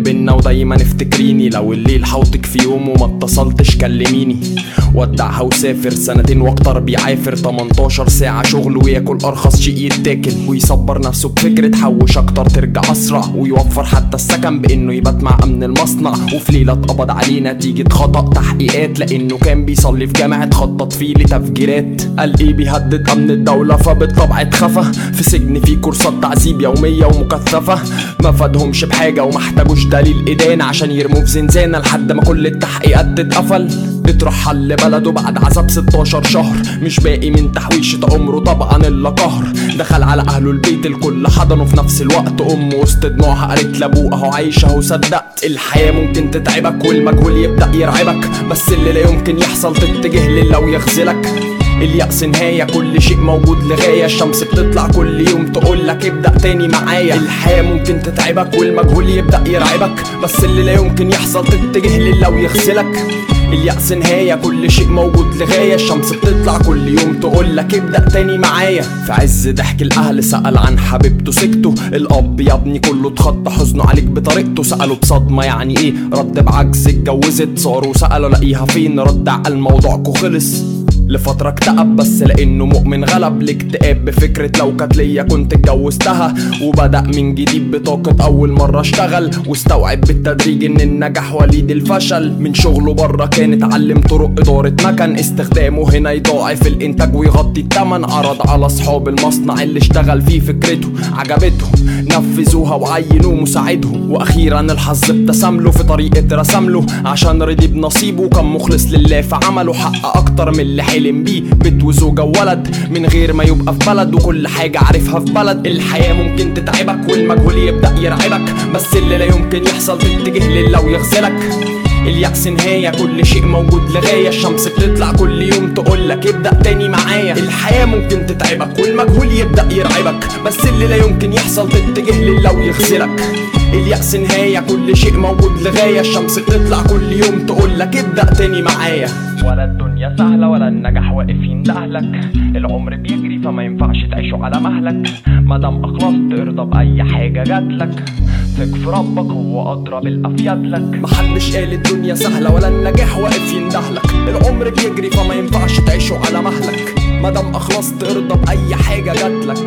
بينا ودايما افتكريني لو الليل حوطك في يوم وما اتصلتش كلميني ودعها وسافر سنتين واكتر بيعافر 18 ساعة شغل وياكل ارخص شيء يتاكل ويصبر نفسه بفكرة حوش اكتر ترجع اسرع ويوفر حتى السكن بانه يبات مع امن المصنع وفي ليلة اتقبض عليه نتيجة خطأ تحقيقات لانه كان بيصلي في جامعة خطط فيه لتفجيرات قال ايه بيهدد امن الدولة فبالطبع اتخفى في سجن فيه كورسات تعذيب يومية ومكثفة ما فادهمش بحاجة وما احتاجوش دليل إدانة عشان يرموه في زنزانة لحد ما كل التحقيقات تتقفل اترحل لبلده بعد عذاب 16 شهر مش باقي من تحويشة عمره طبعا الا قهر دخل على اهله البيت الكل حضنه في نفس الوقت امه وسط دموعها قالت لابوه اهو عايشه اهو صدقت الحياه ممكن تتعبك والمجهول يبدا يرعبك بس اللي لا يمكن يحصل تتجه لله ويخذلك اليأس نهاية كل شيء موجود لغاية الشمس بتطلع كل يوم تقولك ابدأ تاني معايا الحياة ممكن تتعبك والمجهول يبدأ يرعبك بس اللي لا يمكن يحصل تتجه لله ويغسلك اليأس نهاية كل شيء موجود لغاية الشمس بتطلع كل يوم تقولك ابدأ تاني معايا في عز ضحك الأهل سأل عن حبيبته سكته الأب يا ابني كله اتخطى حزنه عليك بطريقته سأله بصدمة يعني ايه رد بعجز اتجوزت صاروا سألوا لاقيها فين رد على الموضوعكو خلص لفترة اكتئب بس لانه مؤمن غلب الاكتئاب بفكرة لو كانت ليا كنت اتجوزتها وبدأ من جديد بطاقة اول مرة اشتغل واستوعب بالتدريج ان النجاح وليد الفشل من شغله بره كان اتعلم طرق ادارة مكن استخدامه هنا يضاعف الانتاج ويغطي التمن عرض على اصحاب المصنع اللي اشتغل فيه فكرته عجبتهم نفذوها وعينوه مساعدهم واخيرا الحظ ابتسم له في طريقة رسم له عشان رضي بنصيبه كان مخلص لله في عمله حقق اكتر من اللي حلم بيه بيت وزوجة وولد من غير ما يبقى في بلد وكل حاجة عارفها في بلد الحياة ممكن تتعبك والمجهول يبدأ يرعبك بس اللي لا يمكن يحصل تتجه لله ويغسلك اليأس نهاية كل شيء موجود لغاية الشمس بتطلع كل يوم تقولك ابدأ تاني معايا الحياة ممكن تتعبك والمجهول يبدأ يرعبك بس اللي لا يمكن يحصل تتجه لله ويغسلك اليأس نهاية كل شيء موجود لغاية الشمس بتطلع كل يوم تقولك ابدأ تاني معايا ولا الدنيا سهلة ولا النجاح واقف يندهلك العمر بيجري فما ينفعش تعيشه على مهلك مادام أخلصت ارضى بأي حاجة جاتلك ثق في ربك هو أدرى بالأفيد لك محدش قال الدنيا سهلة ولا النجاح واقف يندهلك العمر بيجري فما ينفعش تعيشه على مهلك مادام أخلصت ارضى بأي حاجة جاتلك